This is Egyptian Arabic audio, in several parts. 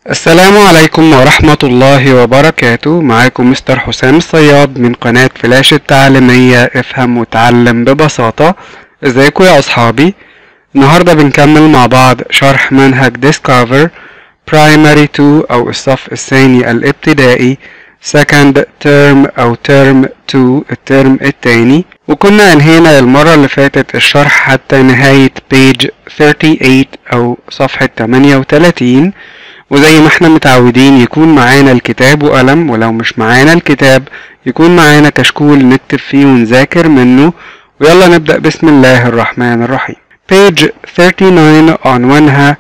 السلام عليكم ورحمة الله وبركاته معاكم مستر حسام الصياد من قناة فلاش التعليمية افهم وتعلم ببساطة ازيكم يا اصحابي النهاردة بنكمل مع بعض شرح منهج Discover Primary 2 او الصف الثاني الابتدائي Second Term او Term 2 الترم التاني وكنا انهينا المرة اللي فاتت الشرح حتى نهاية page 38 او صفحة 38 وزي ما احنا متعودين يكون معانا الكتاب وقلم ولو مش معانا الكتاب يكون معانا كشكول نكتب فيه ونذاكر منه ويلا نبدأ بسم الله الرحمن الرحيم page 39 عنوانها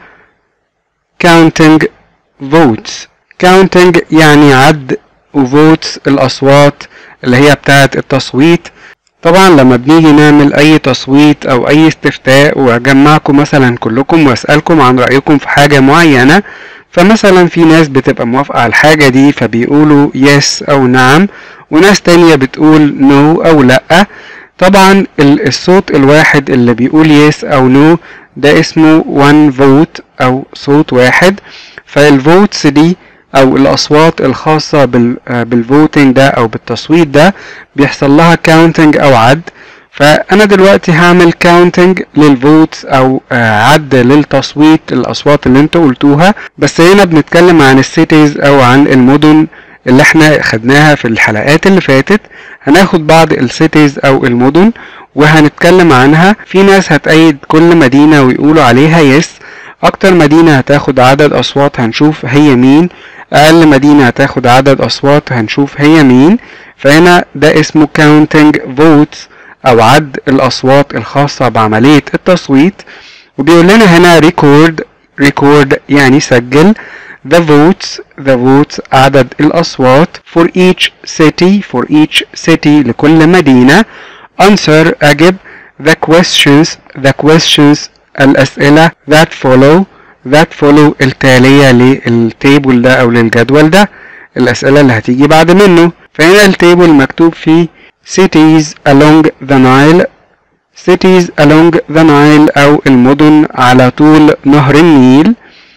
counting votes counting يعني عد وvotes الأصوات اللي هي بتاعة التصويت طبعا لما بنيجي نعمل اي تصويت او اي استفتاء واجمعكم مثلا كلكم واسألكم عن رأيكم في حاجة معينة فمثلا في ناس بتبقى موافقة على الحاجة دي فبيقولوا يس أو نعم وناس تانية بتقول نو no أو لأ طبعا الصوت الواحد اللي بيقول يس أو نو no ده اسمه one vote أو صوت واحد فالفوتس دي أو الأصوات الخاصة بالفوتنج ده أو بالتصويت ده بيحصل لها كاونتنج أو عد فانا دلوقتي هعمل كاونتنج للفوتس او عد للتصويت الاصوات اللي انتوا قلتوها بس هنا بنتكلم عن السيتيز او عن المدن اللي احنا خدناها في الحلقات اللي فاتت هناخد بعض السيتيز او المدن وهنتكلم عنها في ناس هتأيد كل مدينة ويقولوا عليها يس اكتر مدينة هتاخد عدد اصوات هنشوف هي مين اقل مدينة هتاخد عدد اصوات هنشوف هي مين فهنا ده اسمه counting votes او عد الاصوات الخاصة بعملية التصويت وبيقول لنا هنا record record يعني سجل the votes the votes عدد الاصوات for each city for each city لكل مدينة answer اجب the questions the questions الاسئلة that follow that follow التالية للتيبل ده او للجدول ده الاسئلة اللي هتيجي بعد منه فهنا التيبل مكتوب فيه cities along the Nile cities along the Nile أو المدن على طول نهر النيل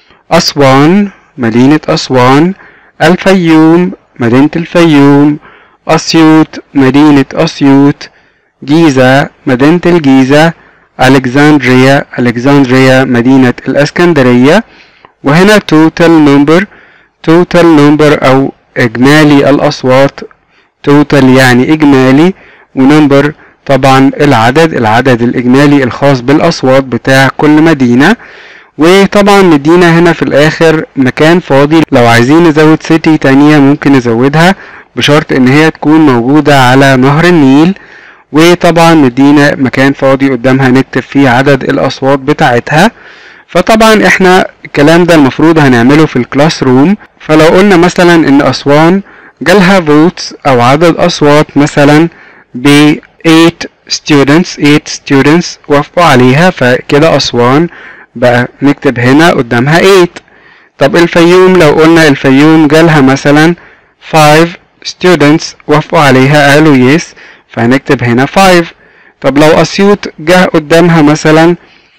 أسوان مدينة أسوان الفيوم مدينة الفيوم أسيوط مدينة أسيوط جيزة مدينة الجيزة ألكسندريا ألكسندريا مدينة الأسكندرية وهنا total number total number أو إجمالي الأصوات توتال يعني إجمالي ونمبر طبعا العدد العدد الإجمالي الخاص بالأصوات بتاع كل مدينة وطبعا مدينة هنا في الآخر مكان فاضي لو عايزين نزود سيتي تانية ممكن نزودها بشرط إن هي تكون موجودة على نهر النيل وطبعا مدينة مكان فاضي قدامها نكتب فيه عدد الأصوات بتاعتها فطبعا احنا الكلام ده المفروض هنعمله في الكلاس روم فلو قلنا مثلا ان أسوان جالها votes أو عدد أصوات مثلا ب 8 students 8 students وافقوا عليها فكده أسوان بقى نكتب هنا قدامها 8 طب الفيوم لو قلنا الفيوم جالها مثلا 5 students وافقوا عليها قالوا yes فهنكتب هنا 5 طب لو أسيوط جه قدامها مثلا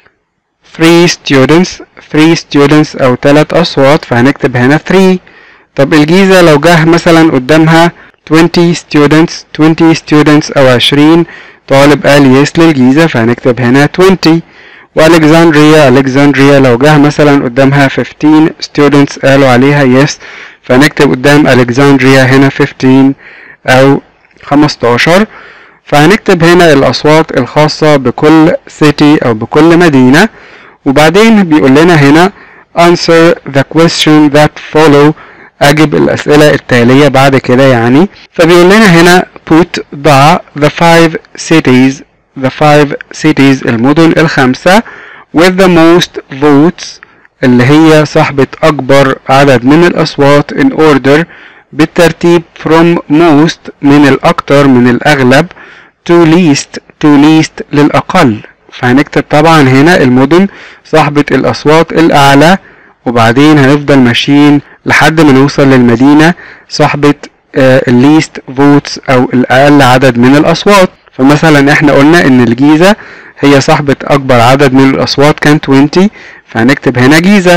3 students 3 students أو 3 أصوات فهنكتب هنا 3 طب الجيزة لو جه مثلا قدامها 20 students 20 students أو 20 طالب قال يس للجيزة فهنكتب هنا 20 والكسندريا الكسندريا لو جه مثلا قدامها 15 students قالوا عليها يس فهنكتب قدام الكسندريا هنا 15 أو 15 فهنكتب هنا الأصوات الخاصة بكل city أو بكل مدينة وبعدين بيقول لنا هنا answer the question that follow أجب الأسئلة التالية بعد كده يعني فبيقول لنا هنا put ضع the five cities the five cities المدن الخمسة with the most votes اللي هي صاحبة أكبر عدد من الأصوات in order بالترتيب from most من الأكتر من الأغلب to least to least للأقل فهنكتب طبعا هنا المدن صاحبة الأصوات الأعلى وبعدين هنفضل ماشيين لحد ما نوصل للمدينة صاحبة الليست فوتس أو الأقل عدد من الأصوات فمثلا احنا قلنا إن الجيزة هي صاحبة أكبر عدد من الأصوات كان 20 فهنكتب هنا جيزة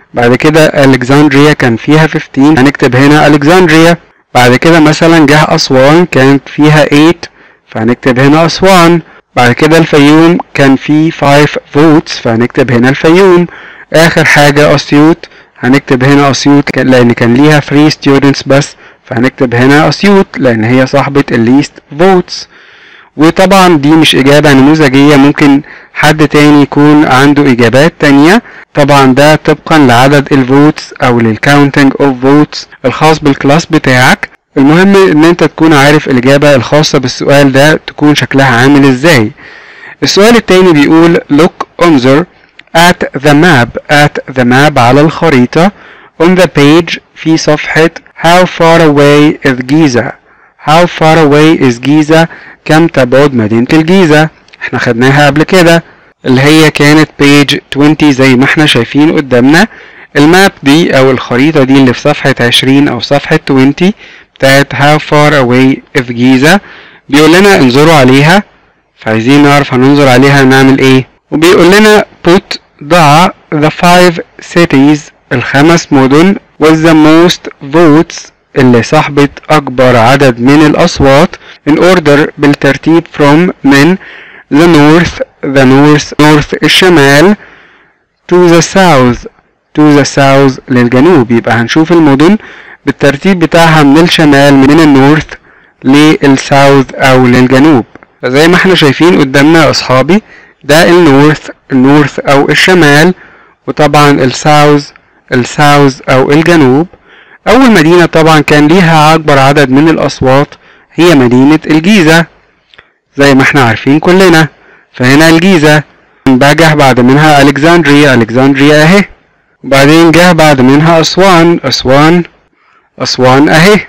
بعد كده الكسندريا كان فيها 15 هنكتب هنا الكسندريا بعد كده مثلا جه اسوان كانت فيها 8 فهنكتب هنا اسوان بعد كده الفيوم كان فيه 5 votes فهنكتب هنا الفيوم اخر حاجة اسيوط هنكتب هنا اسيوط لان كان ليها 3 students بس فهنكتب هنا اسيوط لان هي صاحبة الليست votes وطبعا دي مش اجابة نموذجية ممكن حد تاني يكون عنده اجابات تانية طبعا ده طبقا لعدد الفوتس او للكاونتنج اوف فوتس الخاص بالكلاس بتاعك المهم ان انت تكون عارف الاجابة الخاصة بالسؤال ده تكون شكلها عامل ازاي السؤال التاني بيقول look انظر at the map at the map على الخريطة on the page في صفحة how far away is Giza how far away is Giza كم تبعد مدينة الجيزة احنا خدناها قبل كده اللي هي كانت page 20 زي ما احنا شايفين قدامنا الماب دي او الخريطة دي اللي في صفحة 20 او صفحة 20 بتاعت how far away is Giza بيقول لنا انظروا عليها فعايزين نعرف هننظر عليها نعمل ايه وبيقول لنا put ضع the five cities الخمس مدن with the most votes اللي صاحبت أكبر عدد من الأصوات in order بالترتيب from من the north the north north الشمال to the south to the south للجنوب يبقى هنشوف المدن بالترتيب بتاعها من الشمال من النورث للساوث أو للجنوب فزي ما احنا شايفين قدامنا يا أصحابي ده النورث النورث أو الشمال وطبعا الساوث الساوث أو الجنوب أول مدينة طبعا كان ليها أكبر عدد من الأصوات هي مدينة الجيزة زي ما احنا عارفين كلنا فهنا الجيزة بقى جه بعد منها ألكسندريا ألكسندريا أهي وبعدين جه بعد منها أسوان أسوان أسوان أهي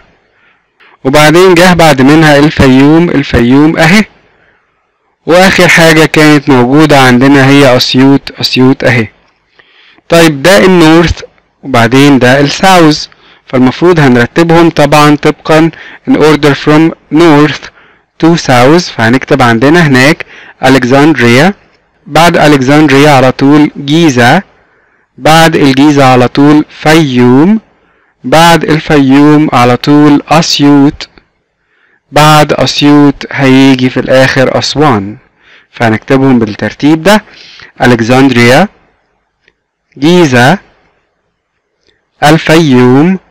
وبعدين جه بعد منها الفيوم الفيوم أهي وآخر حاجة كانت موجودة عندنا هي أسيوط أسيوط أهي طيب ده النورث وبعدين ده الساوث فالمفروض هنرتبهم طبعا طبقا in order from north to south فهنكتب عندنا هناك ألكسندريا بعد ألكسندريا على طول جيزة بعد الجيزة على طول فيوم بعد الفيوم على طول أسيوط بعد أسيوط هيجي في الآخر أسوان فهنكتبهم بالترتيب ده ألكسندريا جيزة الفيوم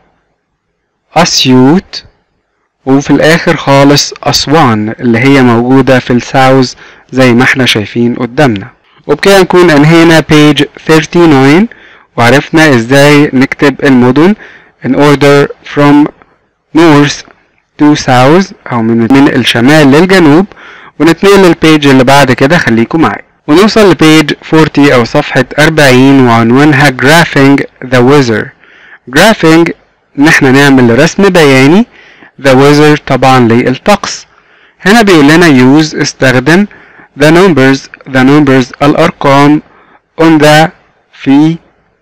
أسيوط وفي الآخر خالص أسوان اللي هي موجودة في الساوث زي ما احنا شايفين قدامنا وبكده نكون انهينا page 39 وعرفنا ازاي نكتب المدن in order from north to south او من, من الشمال للجنوب ونتنقل للبيج اللي بعد كده خليكم معايا ونوصل لبيج 40 او صفحة 40 وعنوانها graphing the weather graphing ان احنا نعمل رسم بياني the weather طبعا للطقس هنا بيقول لنا use استخدم the numbers the numbers الارقام on the في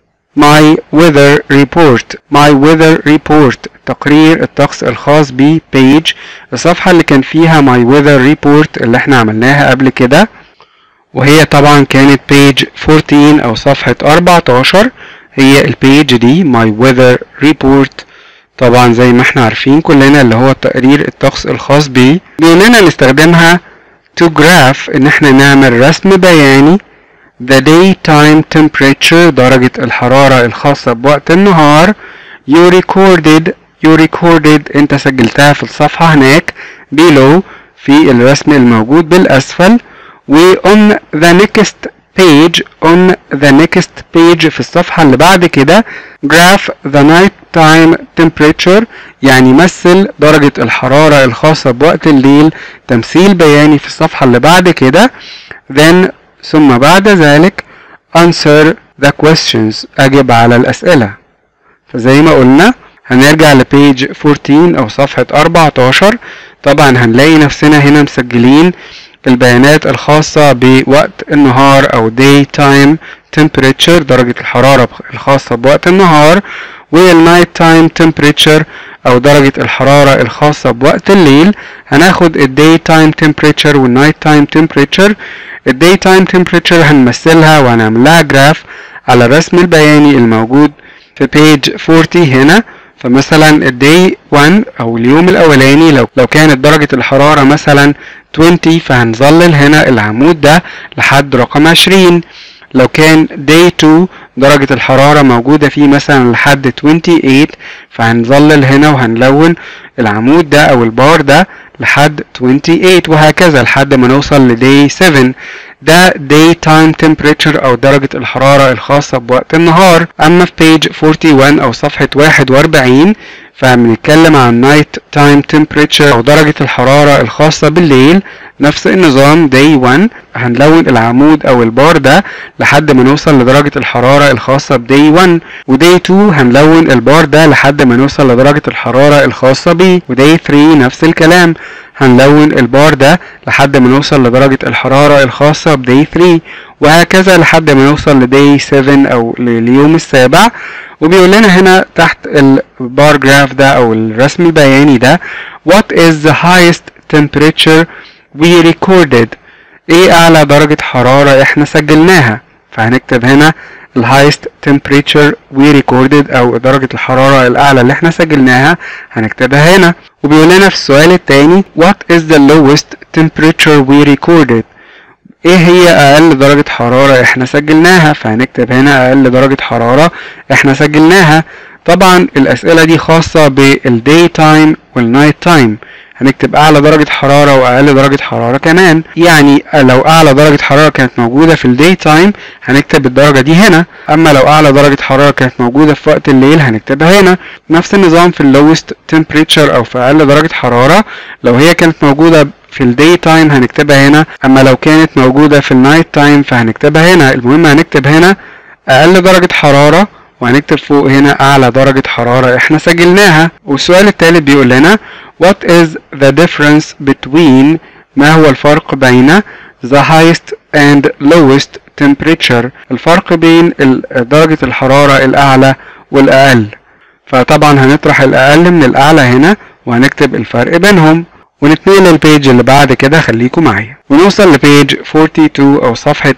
my weather report my weather report تقرير الطقس الخاص ب page الصفحة اللي كان فيها my weather report اللي احنا عملناها قبل كده وهي طبعا كانت page 14 او صفحة 14 هي البيج دي my weather report طبعا زي ما احنا عارفين كلنا اللي هو تقرير الطقس الخاص بيه بيقول لنا نستخدمها to graph ان احنا نعمل رسم بياني the daytime temperature درجة الحرارة الخاصة بوقت النهار you recorded you recorded انت سجلتها في الصفحة هناك below في الرسم الموجود بالأسفل و on the next page on the next page في الصفحة اللي بعد كده graph the night time temperature يعني مثل درجة الحرارة الخاصة بوقت الليل تمثيل بياني في الصفحة اللي بعد كده then ثم بعد ذلك answer the questions أجب على الأسئلة فزي ما قلنا هنرجع لبيج 14 أو صفحة 14 طبعا هنلاقي نفسنا هنا مسجلين البيانات الخاصة بوقت النهار أو day time temperature درجة الحرارة الخاصة بوقت النهار والنايت تايم temperature أو درجة الحرارة الخاصة بوقت الليل هناخد الداي تايم temperature والنايت تايم temperature الداي تايم temperature هنمثلها وهنعمل لها جراف على الرسم البياني الموجود في page 40 هنا فمثلا الدي 1 او اليوم الاولاني لو لو كانت درجة الحرارة مثلا 20 فهنظلل هنا العمود ده لحد رقم 20 لو كان day 2 درجة الحرارة موجودة فيه مثلا لحد 28 فهنظلل هنا وهنلون العمود ده او البار ده لحد 28 وهكذا لحد ما نوصل لداي 7 ده day time temperature او درجة الحرارة الخاصة بوقت النهار اما في page 41 او صفحة 41 فبنتكلم عن night time temperature او درجة الحرارة الخاصة بالليل نفس النظام day 1 هنلون العمود او البار ده لحد ما نوصل لدرجة الحرارة الخاصة بداي 1 وداي 2 هنلون البار ده لحد ما نوصل لدرجة الحرارة الخاصة بيه وداي 3 نفس الكلام هنلون البار ده لحد ما نوصل لدرجة الحرارة الخاصة بداي 3 وهكذا لحد ما نوصل لداي 7 او لليوم السابع وبيقول لنا هنا تحت البار جراف ده او الرسم البياني ده what is the highest temperature we recorded ايه اعلى درجة حرارة احنا سجلناها فهنكتب هنا ال highest temperature we recorded او درجة الحرارة الاعلى اللي احنا سجلناها هنكتبها هنا وبيقول لنا في السؤال التاني what is the lowest temperature we recorded ايه هي اقل درجة حرارة احنا سجلناها فهنكتب هنا اقل درجة حرارة احنا سجلناها طبعا الاسئلة دي خاصة بالداي تايم والنايت تايم هنكتب اعلى درجة حرارة واقل درجة حرارة كمان يعني لو اعلى درجة حرارة كانت موجودة في الداي تايم هنكتب الدرجة دي هنا اما لو اعلى درجة حرارة كانت موجودة في وقت الليل هنكتبها هنا نفس النظام في اللوست temperature او في اقل درجة حرارة لو هي كانت موجودة في الداي تايم هنكتبها هنا اما لو كانت موجودة في النايت تايم فهنكتبها هنا المهم هنكتب هنا اقل درجة حرارة وهنكتب فوق هنا اعلى درجة حرارة احنا سجلناها والسؤال التالت بيقول لنا what is the difference between ما هو الفرق بين the highest and lowest temperature الفرق بين درجة الحرارة الاعلى والاقل فطبعا هنطرح الاقل من الاعلى هنا وهنكتب الفرق بينهم ونتنقل للبيج اللي بعد كده خليكم معايا ونوصل لبيج 42 او صفحة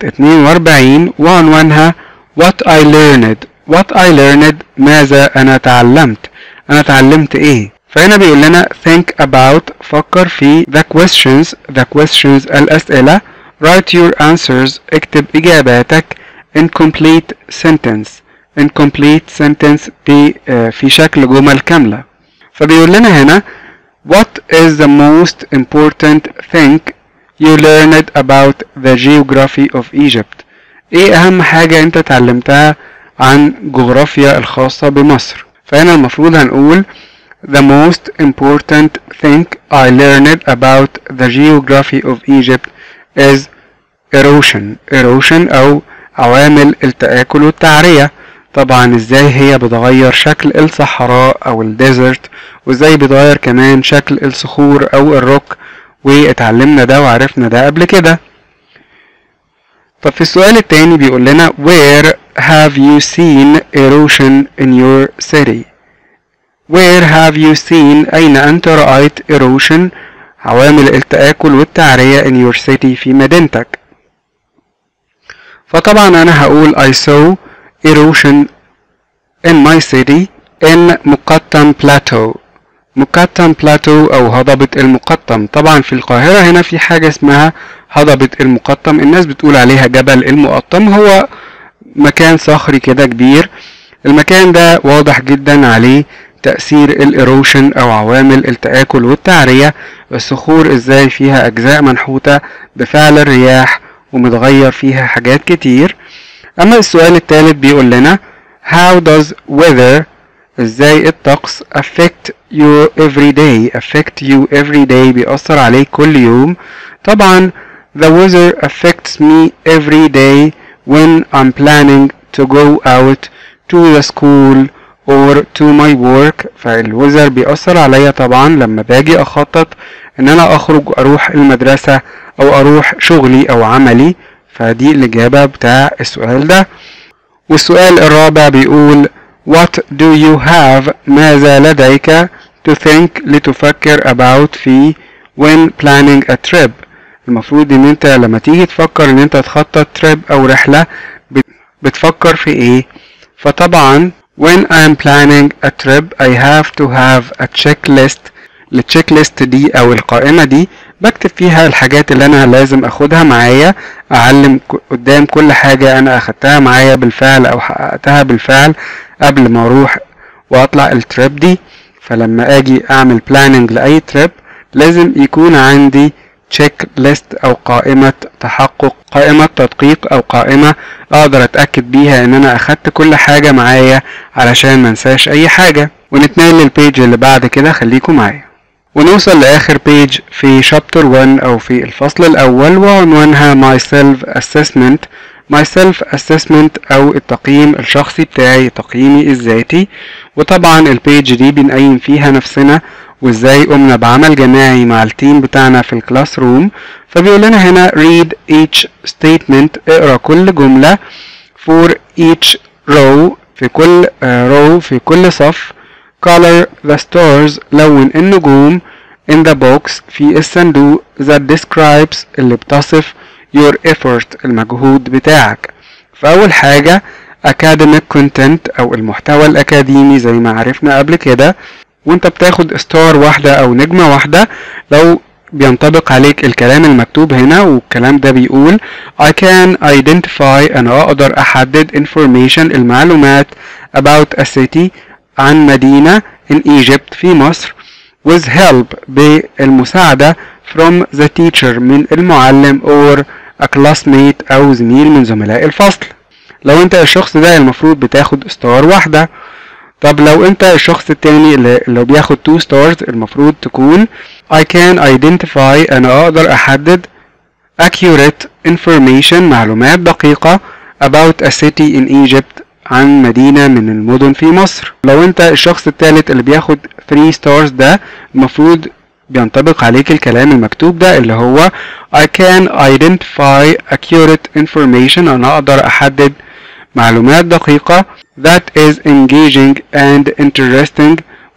42 وعنوانها what I learned what I learned ماذا انا تعلمت انا تعلمت ايه فهنا بيقول لنا think about فكر في the questions the questions الاسئلة write your answers اكتب اجاباتك in complete sentence in complete sentence في شكل جمل كاملة فبيقول لنا هنا What is the most important thing you learned about the geography of Egypt? ايه اهم حاجة انت اتعلمتها عن جغرافيا الخاصة بمصر؟ فهنا المفروض هنقول The most important thing I learned about the geography of Egypt is erosion erosion او عوامل التآكل والتعرية طبعا ازاي هي بتغير شكل الصحراء او الديزرت وازاي بتغير كمان شكل الصخور او الروك واتعلمنا ده وعرفنا ده قبل كده طب في السؤال التاني بيقول لنا where have you seen erosion in your city where have you seen أين أنت رأيت erosion عوامل التآكل والتعرية in your city في مدينتك فطبعا أنا هقول I saw erosion in my city in مقطم plateau مقطم بلاتو او هضبة المقطم طبعا في القاهرة هنا في حاجة اسمها هضبة المقطم الناس بتقول عليها جبل المقطم هو مكان صخري كده كبير المكان ده واضح جدا عليه تأثير الايروشن او عوامل التآكل والتعرية الصخور ازاي فيها اجزاء منحوتة بفعل الرياح ومتغير فيها حاجات كتير اما السؤال الثالث بيقول لنا how does weather ازاي الطقس affect you every day affect you every day بيأثر عليك كل يوم طبعا the weather affects me every day when I'm planning to go out to the school or to my work فالوزر بيأثر عليا طبعا لما باجي أخطط إن أنا أخرج أروح المدرسة أو أروح شغلي أو عملي فدي الإجابة بتاع السؤال ده والسؤال الرابع بيقول What do you have ماذا لديك to think لتفكر about في when planning a trip المفروض ان انت لما تيجي تفكر ان انت تخطط trip او رحلة بتفكر في ايه فطبعا when I'm planning a trip I have to have a checklist التشيك ليست دي او القائمة دي بكتب فيها الحاجات اللي انا لازم اخدها معايا اعلم قدام كل حاجة انا اخدتها معايا بالفعل او حققتها بالفعل قبل ما اروح واطلع التريب دي فلما اجي اعمل بلاننج لاي تريب لازم يكون عندي تشيك ليست او قائمة تحقق قائمة تدقيق او قائمة اقدر اتأكد بيها ان انا اخدت كل حاجة معايا علشان منساش اي حاجة ونتنقل للبيج اللي بعد كده خليكم معايا ونوصل لآخر بيج في شابتر 1 أو في الفصل الأول وعنوانها My Self Assessment My Self Assessment أو التقييم الشخصي بتاعي تقييمي الذاتي وطبعا البيج دي بنقيم فيها نفسنا وازاي قمنا بعمل جماعي مع التيم بتاعنا في الكلاس روم فبيقول لنا هنا read each statement اقرا كل جملة for each row في كل uh, row في كل صف color the stars لون النجوم in the box في الصندوق that describes اللي بتصف your effort المجهود بتاعك فأول حاجة academic content أو المحتوى الأكاديمي زي ما عرفنا قبل كده وانت بتاخد ستار واحدة أو نجمة واحدة لو بينطبق عليك الكلام المكتوب هنا والكلام ده بيقول I can identify أنا أقدر أحدد information المعلومات about a city عن مدينة in Egypt في مصر with help بالمساعدة from the teacher من المعلم or a classmate أو زميل من زملاء الفصل لو انت الشخص ده المفروض بتاخد ستار واحدة طب لو انت الشخص التاني اللي لو بياخد 2 stars المفروض تكون I can identify انا اقدر احدد accurate information معلومات دقيقة about a city in Egypt عن مدينة من المدن في مصر لو انت الشخص الثالث اللي بياخد 3 stars ده المفروض بينطبق عليك الكلام المكتوب ده اللي هو I can identify accurate information أنا أقدر أحدد معلومات دقيقة that is engaging and interesting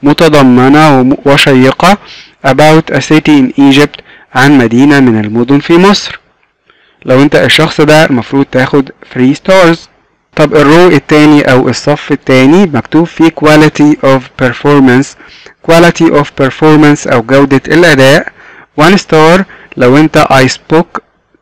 متضمنة وشيقة about a city in Egypt عن مدينة من المدن في مصر لو انت الشخص ده المفروض تاخد 3 stars طب الرو التاني او الصف التاني مكتوب فيه quality of performance quality of performance او جودة الاداء 1 star لو انت I spoke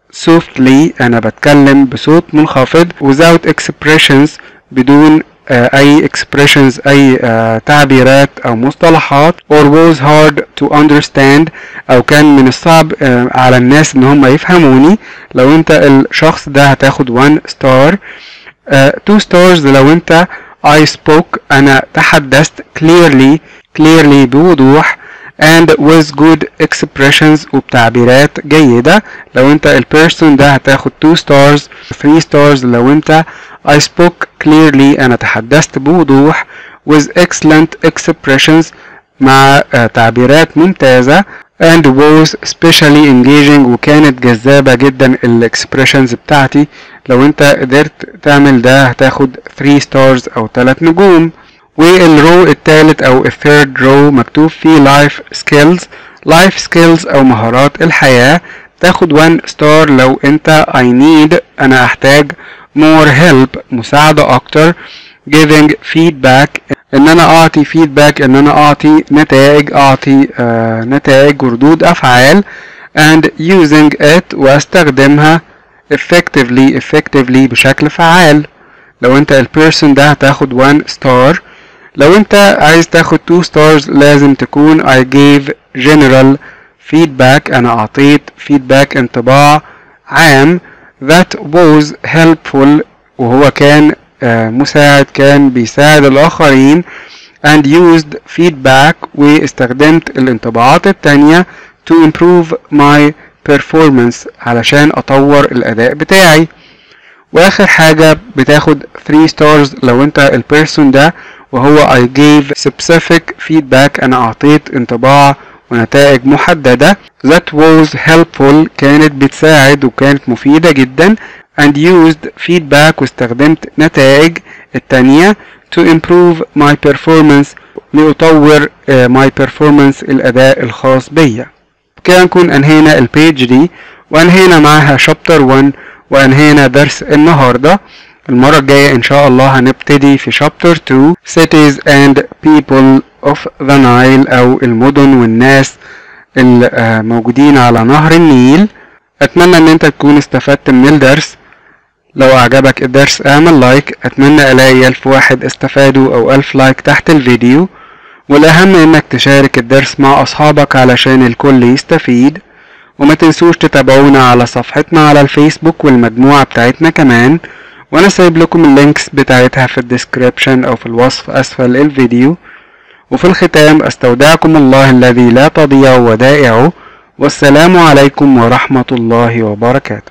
softly انا بتكلم بصوت منخفض without expressions بدون اي expressions اي تعبيرات او مصطلحات or was hard to understand او كان من الصعب على الناس ان هم يفهموني لو انت الشخص ده هتاخد 1 star 2 stars لو انت I spoke انا تحدثت clearly clearly بوضوح and with good expressions وبتعبيرات جيدة لو انت البيرسون ده هتاخد 2 stars 3 stars لو انت I spoke clearly انا تحدثت بوضوح with excellent expressions مع تعبيرات ممتازة and was especially engaging وكانت جذابة جدا الاكسبريشنز بتاعتي لو انت قدرت تعمل ده هتاخد 3 stars او 3 نجوم والرو التالت او الثيرد رو مكتوب فيه life skills life skills او مهارات الحياة تاخد 1 ستار لو انت I need انا احتاج more help مساعدة اكتر giving feedback ان انا اعطي feedback ان انا اعطي نتائج اعطي آه نتائج وردود افعال and using it واستخدمها effectively effectively بشكل فعال لو انت البيرسون ده هتاخد 1 ستار لو انت عايز تاخد 2 stars لازم تكون I gave general feedback انا اعطيت feedback انطباع عام that was helpful وهو كان آه مساعد كان بيساعد الاخرين and used feedback واستخدمت الانطباعات التانية to improve my performance علشان اطور الاداء بتاعي واخر حاجة بتاخد 3 stars لو انت البيرسون ده وهو I gave specific feedback أنا أعطيت انطباع ونتائج محددة that was helpful كانت بتساعد وكانت مفيدة جدا and used feedback واستخدمت نتائج التانية to improve my performance لأطور uh, my performance الأداء الخاص بيا كده نكون أنهينا البيج دي وأنهينا معاها شابتر 1 وأنهينا درس النهاردة المرة الجاية إن شاء الله هنبتدي في chapter 2 cities and people of the Nile أو المدن والناس الموجودين على نهر النيل أتمنى إن أنت تكون استفدت من الدرس لو أعجبك الدرس اعمل لايك أتمنى ألاقي ألف واحد استفادوا أو ألف لايك تحت الفيديو والأهم إنك تشارك الدرس مع أصحابك علشان الكل يستفيد وما تنسوش تتابعونا على صفحتنا على الفيسبوك والمجموعة بتاعتنا كمان وانا سايب لكم اللينكس بتاعتها في الديسكريبشن او في الوصف اسفل الفيديو وفي الختام استودعكم الله الذي لا تضيع ودائعه والسلام عليكم ورحمة الله وبركاته